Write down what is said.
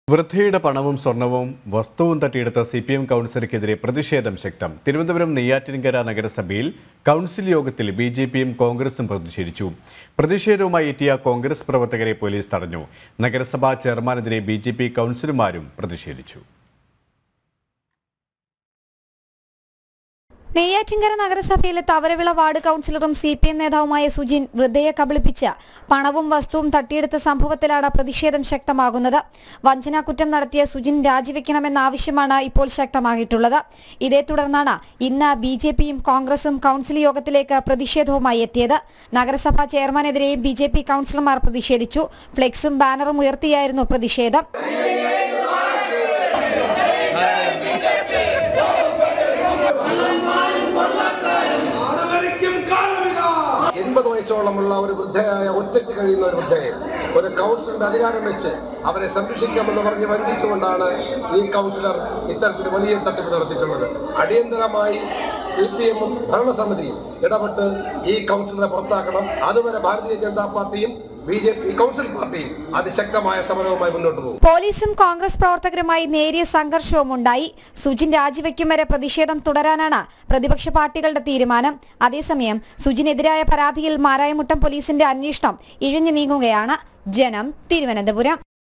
വൃദ്ധയുടെ പണവും സ്വർണവും വസ്തുവും തട്ടിയെടുത്ത സി പി എം കൗൺസിലർക്കെതിരെ പ്രതിഷേധം ശക്തം തിരുവനന്തപുരം നെയ്യാറ്റിൻകര നഗരസഭയിൽ കൗൺസിൽ യോഗത്തിൽ ബി ജെ പിയും കോൺഗ്രസും പ്രതിഷേധിച്ചു പ്രതിഷേധവുമായി എത്തിയ കോൺഗ്രസ് പ്രവർത്തകരെ പോലീസ് തടഞ്ഞു നഗരസഭാ ചെയർമാനെതിരെ ബി ജെ പി കൗൺസിലർമാരും പ്രതിഷേധിച്ചു നെയ്യാറ്റിൻകര നഗരസഭയിലെ തവരവിള വാർഡ് കൗൺസിലറും സി പി എം നേതാവുമായ സുജിൻ വൃദ്ധയെ കബളിപ്പിച്ച് പണവും വസ്തുവും തട്ടിയെടുത്ത സംഭവത്തിലാണ് പ്രതിഷേധം ശക്തമാകുന്നത് വഞ്ചനാ കുറ്റം നടത്തിയ സുജിൻ രാജിവെക്കണമെന്ന ആവശ്യമാണ് ഇപ്പോൾ ശക്തമായിട്ടുള്ളത് ഇതേ തുടർന്നാണ് ഇന്ന് ബി ജെ പിയും കോൺഗ്രസും കൗൺസിൽ യോഗത്തിലേക്ക് പ്രതിഷേധവുമായി എത്തിയത് നഗരസഭാ ചെയർമാനെതിരെയും ബി ജെ പി കൗൺസിലർമാർ പ്രതിഷേധിച്ചു ഫ്ലെക്സും ബാനറും ഉയർത്തിയായിരുന്നു പ്രതിഷേധം എൺപത് വയസ്സോളമുള്ള ഒരു വൃദ്ധയായ ഒറ്റയ്ക്ക് കഴിയുന്ന ഒരു വൃദ്ധയെ ഒരു കൗൺസിലറിന്റെ അധികാരം വെച്ച് അവരെ സംരക്ഷിക്കാമെന്ന് പറഞ്ഞ് വഞ്ചിച്ചുകൊണ്ടാണ് ഈ കൗൺസിലർ ഇത്തരത്തിൽ വലിയ തട്ടിപ്പ് നടത്തിയിട്ടുള്ളത് അടിയന്തരമായി സി പി എമ്മും ഭരണസമിതിയും ഇടപെട്ട് ഈ കൗൺസിലറെ പുറത്താക്കണം അതുവരെ ഭാരതീയ ജനതാ പാർട്ടിയും ബി ജെ പി കൗൺസിൽ പാർട്ടിയും അതിശക്തമായ സമരവുമായി മുന്നോട്ട് പോകും പോലീസും കോൺഗ്രസ് പ്രവർത്തകരുമായി നേരിയ സംഘർഷവും ഉണ്ടായി സുജിൻ രാജിവെക്കും വരെ പ്രതിഷേധം തുടരാനാണ് പ്രതിപക്ഷ പാർട്ടികളുടെ തീരുമാനം അതേസമയം സുജിനെതിരായ പരാതിയിൽ മാരായമുട്ടം പോലീസിന്റെ അന്വേഷണം ഇഴഞ്ഞു നീങ്ങുകയാണ് ജനം തിരുവനന്തപുരം